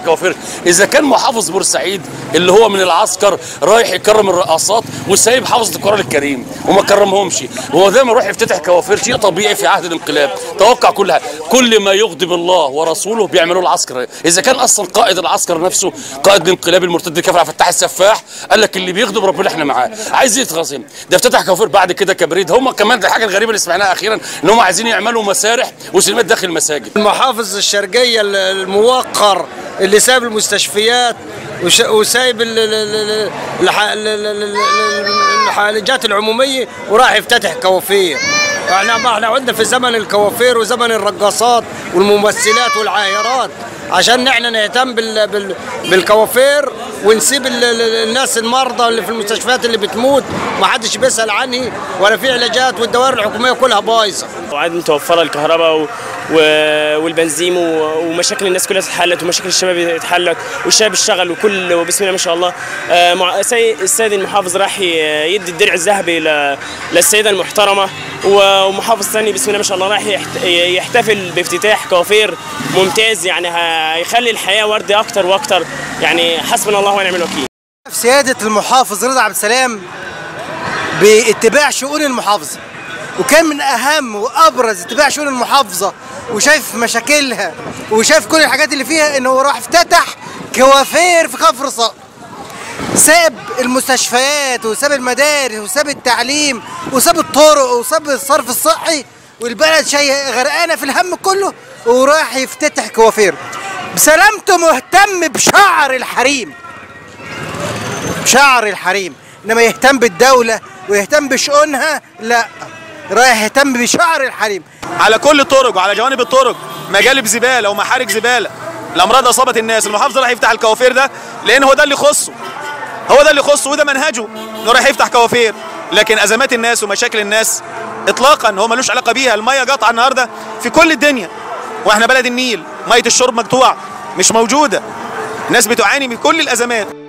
كوافير اذا كان محافظ بورسعيد اللي هو من العسكر رايح يكرم الرقاصات وسايب حافظه القران الكريم وما كرمهمش هو دايما يروح يفتتح كوافير شيء طبيعي في عهد الانقلاب توقع كل حاجه كل ما يغضب الله ورسوله بيعملوه العسكر اذا كان اصلا قائد العسكر نفسه قائد الانقلاب المرتد كفر عبد الفتاح السفاح قال لك اللي بيغضب ربنا احنا معاه عايز يتغاظم ده افتتح كوافير بعد كده كبريد هم كمان ده الحاجه الغريبه اللي سمعناها اخيرا ان هم عايزين يعملوا مسارح وسينمات داخل المساجد المحافظ الشرقية الموقر اللي سايب المستشفيات وش- وسايب ال- ال- ال- الح- ال- ال- ال- ال- الحالجات العمومية وراح يفتتح كوافير احنا ما احنا عندنا في زمن الكوافير وزمن الرقاصات والممثلات والعاهرات عشان نحن نهتم بال بال بالكوافير ونسيب ال- ال- الناس المرضى اللي في المستشفيات اللي بتموت ما حدش بيسأل عنه ولا في علاجات والدوائر الحكومية كلها بايظة وعاد متوفره الكهرباء و... و... والبنزين و... ومشاكل الناس كلها اتحلت ومشاكل الشباب اتحلت والشباب اشتغل وكل وبسم الله ما شاء الله آه، مع... سي... السيد المحافظ راح ي... يدي الدرع الذهبي ل... للسيده المحترمه و... ومحافظ ثاني بسم الله ما شاء الله راح يحت... يحتفل بافتتاح كوافير ممتاز يعني هيخلي الحياه وردي اكتر واكتر يعني حسبنا الله ونعم الوكيل سيادة المحافظ رضا عبد السلام باتباع شؤون المحافظة وكان من أهم وأبرز اتباع شؤون المحافظة وشايف مشاكلها وشايف كل الحاجات اللي فيها إنه راح افتتح كوافير في كفر صقر ساب المستشفيات وساب المدارس وساب التعليم وساب الطرق وساب الصرف الصحي والبلد شيء غرقانه في الهم كله وراح يفتتح كوافير بسلامته مهتم بشعر الحريم شعر الحريم انما يهتم بالدوله ويهتم بشؤونها لا رايح يهتم بشعر الحريم على كل الطرق وعلى جوانب الطرق مجالب زباله ومحارق زباله الامراض اصابت الناس المحافظ راح يفتح الكوافير ده لان هو ده اللي يخصه هو ده اللي يخصه وده منهجه انه راح يفتح كوافير لكن ازمات الناس ومشاكل الناس اطلاقا هو ملوش علاقه بيها الميه قطع النهارده في كل الدنيا واحنا بلد النيل ميه الشرب مقطوعه مش موجوده الناس بتعاني من كل الازمات